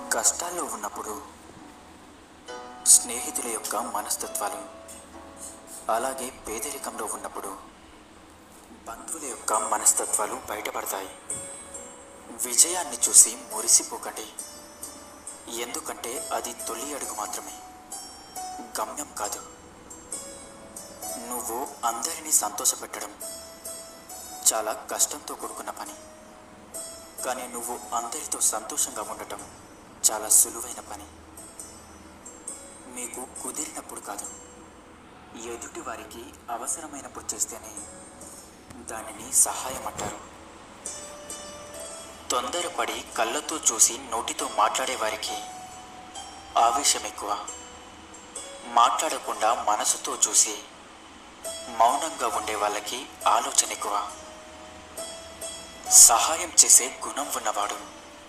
కష్టాల్లో ఉన్నప్పుడు స్నేహితుల యొక్క మనస్తత్వాలు అలాగే పేదరికంలో ఉన్నప్పుడు బంధువుల యొక్క మనస్తత్వాలు బయటపడతాయి విజయాన్ని చూసి మురిసిపోకండి ఎందుకంటే అది తొలి అడుగు మాత్రమే గమ్యం కాదు నువ్వు అందరినీ సంతోషపెట్టడం చాలా కష్టంతో కూడుకున్న పని కానీ నువ్వు అందరితో సంతోషంగా ఉండటం చాలా సులువైన పని మీకు కుదిరినప్పుడు కాదు ఎదుటి వారికి అవసరమైనప్పుడు చేస్తేనే దానిని సహాయం అంటారు తొందరపడి కళ్ళతో చూసి నోటితో మాట్లాడే వారికి ఆవేశం ఎక్కువ మాట్లాడకుండా మనసుతో చూసి మౌనంగా ఉండే వాళ్ళకి ఆలోచన ఎక్కువ సహాయం చేసే గుణం ఉన్నవాడు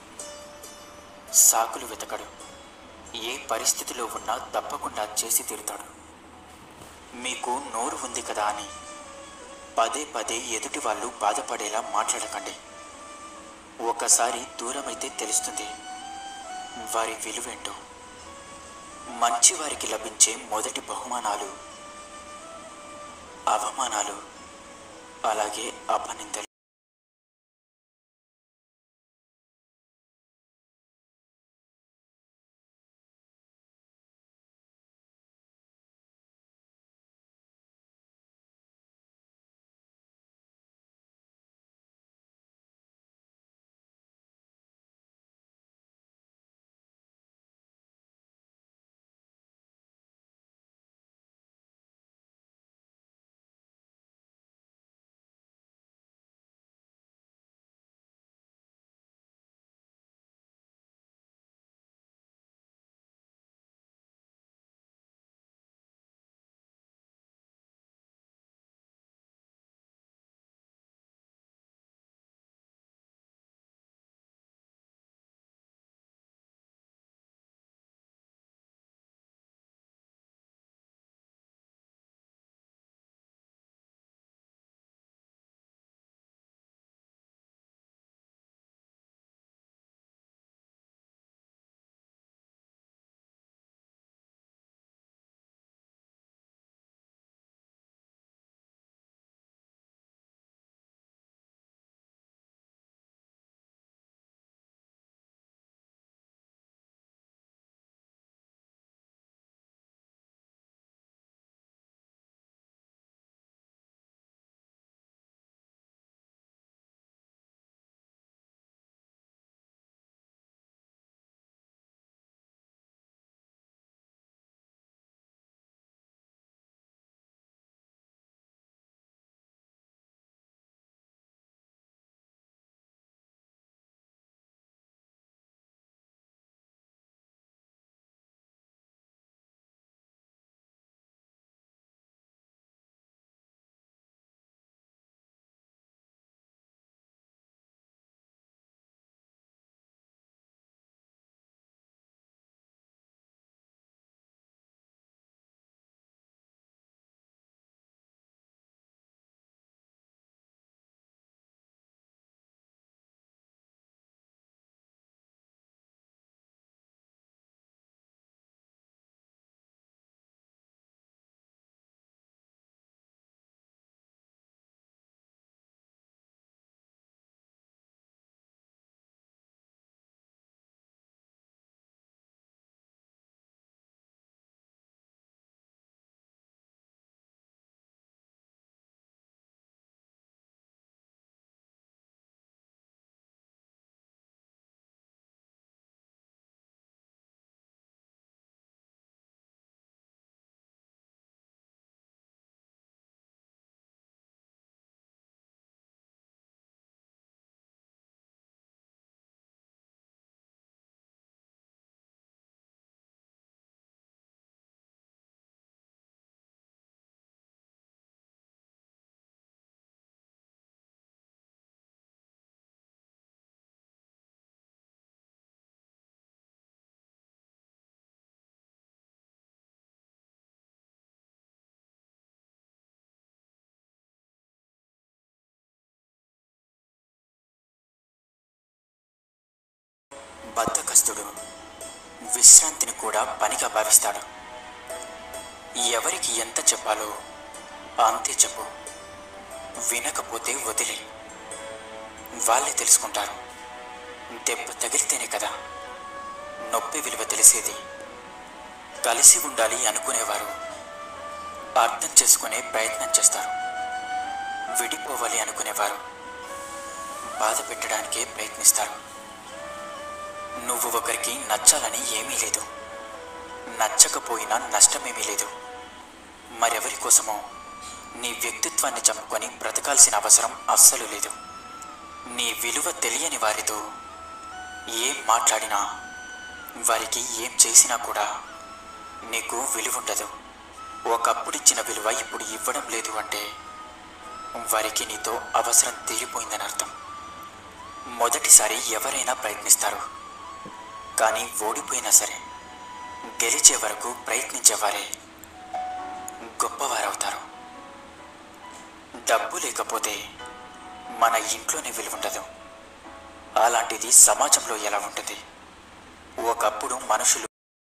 సాకులు వెతకడు ఏ పరిస్థితిలో ఉన్నా తప్పకుండా చేసి తీరుతాడు మీకు నోరు ఉంది కదా అని పదే పదే ఎదుటి వాళ్ళు బాధపడేలా మాట్లాడకండి ఒకసారి దూరమైతే తెలుస్తుంది వారి విలువేంటో మంచి వారికి లభించే మొదటి బహుమానాలు అవమానాలు అలాగే అపనిందలు బద్ధకస్తుడు విశ్రాంతిని కూడా పనిగా భావిస్తాడు ఎవరికి ఎంత చెప్పాలో అంతే చెప్పు వినకపోతే వదిలే వాళ్ళే తెలుసుకుంటారు దెబ్బ తగిలితేనే కదా నొప్పి విలువ తెలిసేది కలిసి ఉండాలి అనుకునేవారు అర్థం చేసుకునే ప్రయత్నం చేస్తారు విడిపోవాలి అనుకునేవారు బాధ పెట్టడానికే ప్రయత్నిస్తారు నువ్వు ఒకరికి నచ్చాలని ఏమీ లేదు నచ్చకపోయినా నష్టమేమీ లేదు మరెవరి కోసమో నీ వ్యక్తిత్వాన్ని చంపుకొని బ్రతకాల్సిన అవసరం అస్సలు లేదు నీ విలువ తెలియని వారితో ఏం మాట్లాడినా వారికి ఏం చేసినా కూడా నీకు విలువుండదు ఒకప్పుడిచ్చిన విలువ ఇప్పుడు ఇవ్వడం లేదు అంటే వారికి నీతో అవసరం తీరిపోయిందని అర్థం మొదటిసారి ఎవరైనా ప్రయత్నిస్తారు కానీ ఓడిపోయినా సరే గెలిచే వరకు ప్రయత్నించేవారే గొప్పవారవుతారు డబ్బు లేకపోతే మన ఇంట్లోనే విలువుండదు అలాంటిది సమాజంలో ఎలా ఉంటుంది ఒకప్పుడు మనుషులు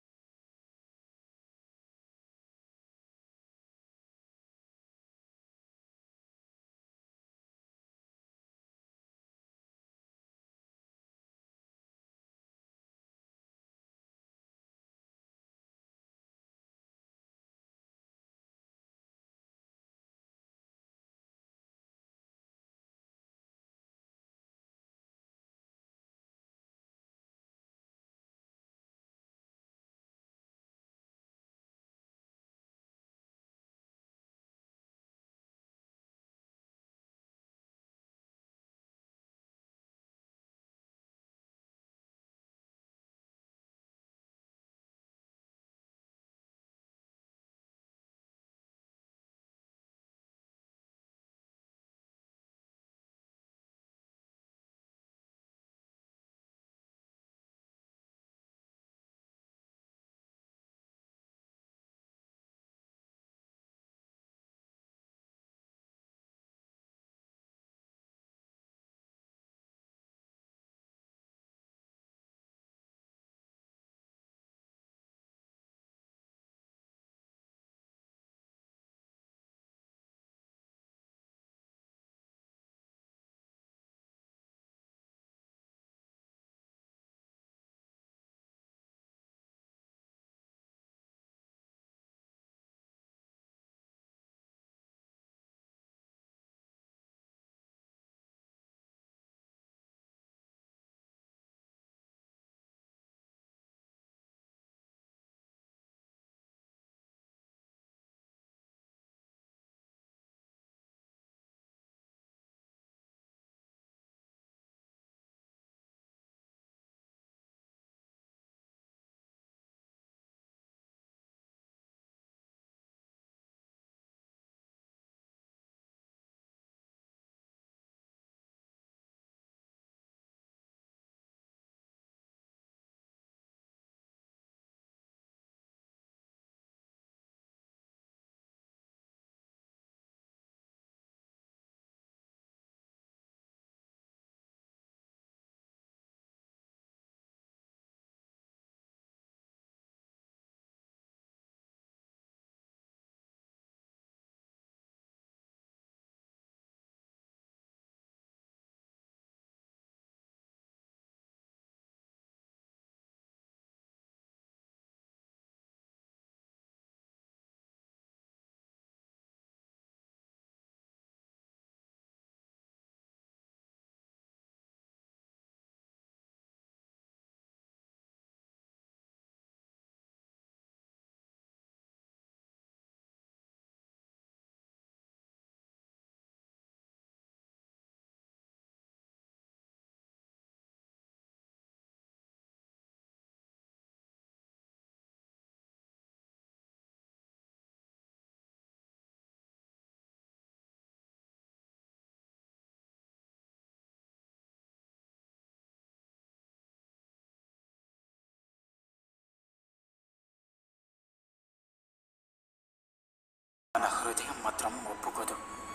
మన హృదయం మాత్రం ఒప్పుకోదు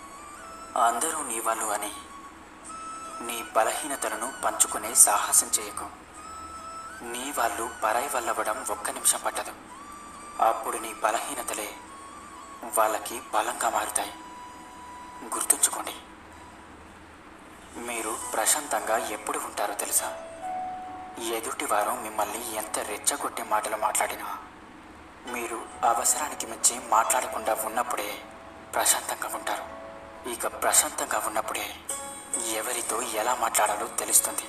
అందరూ నీ వాళ్ళు అని నీ బలహీనతలను పంచుకునే సాహసం చేయకు నీ వాళ్ళు పరాయి వాళ్ళవ్వడం ఒక్క నిమిషం పట్టదు అప్పుడు నీ బలహీనతలే వాళ్ళకి బలంగా మారుతాయి గుర్తుంచుకోండి మీరు ప్రశాంతంగా ఎప్పుడు ఉంటారో తెలుసా ఎదుటివారు మిమ్మల్ని ఎంత రెచ్చగొట్టే మాటలు మాట్లాడినా మీరు అవసరానికి మించి మాట్లాడకుండా ఉన్నప్పుడే ప్రశాంతంగా ఉంటారు ఇక ప్రశాంతంగా ఉన్నప్పుడే ఎవరితో ఎలా మాట్లాడాలో తెలుస్తుంది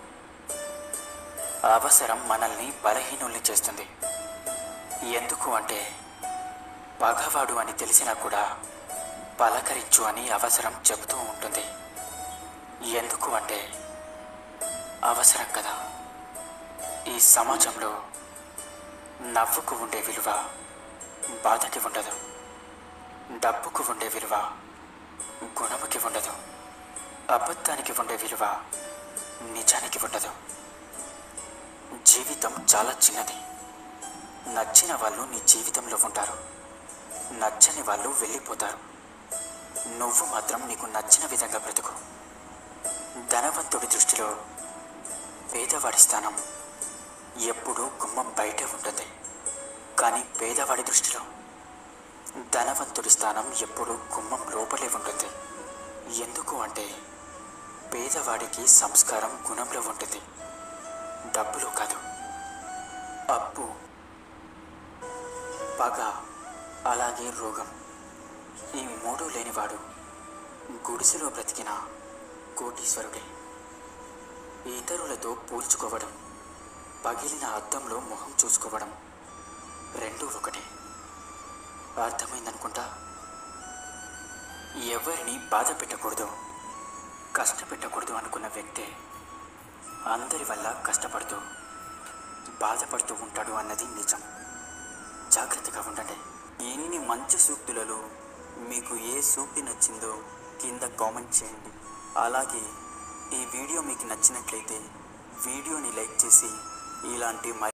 అవసరం మనల్ని బలహీనుల్ని చేస్తుంది ఎందుకు అంటే పగవాడు అని తెలిసినా కూడా పలకరించు అని అవసరం చెబుతూ ఉంటుంది ఎందుకు అంటే అవసరం కదా ఈ సమాజంలో నవ్వుకు ఉండే విలువ బాధకి ఉండదు డబ్బుకు ఉండే విలువ గుణముకి ఉండదు అబద్ధానికి ఉండే విలువ నిజానికి ఉండదు జీవితం చాలా చిన్నది నచ్చిన వాళ్ళు నీ జీవితంలో ఉంటారు నచ్చని వాళ్ళు వెళ్ళిపోతారు నువ్వు మాత్రం నీకు నచ్చిన విధంగా బ్రతుకు ధనవంతుడి దృష్టిలో పేదవాడి స్థానం ఎప్పుడూ గుమ్మం బయటే ఉంటుంది కానీ పేదవాడి దృష్టిలో ధనవంతుడి స్థానం ఎప్పుడూ గుమ్మం లోపలే ఉంటుంది ఎందుకు అంటే పేదవాడికి సంస్కారం గుణంలో ఉంటుంది డబ్బులో కాదు అప్పు పగ అలాగే రోగం ఈ మూడు లేనివాడు గుడిసెలో బ్రతికిన కోటీశ్వరుడే ఇతరులతో పోల్చుకోవడం పగిలిన అద్దంలో మొహం చూసుకోవడం రెండూ ఒకటే అర్థమైందనుకుంటా ఎవరిని బాధ పెట్టకూడదు కష్టపెట్టకూడదు అనుకున్న వ్యక్తే అందరి వల్ల కష్టపడుతూ బాధపడుతూ ఉంటాడు అన్నది నిజం జాగ్రత్తగా ఉండండి ఎన్ని మంచి సూక్తులలో మీకు ఏ సూక్తి నచ్చిందో కింద కామెంట్ చేయండి అలాగే ఈ వీడియో మీకు నచ్చినట్లయితే వీడియోని లైక్ చేసి ఇలాంటి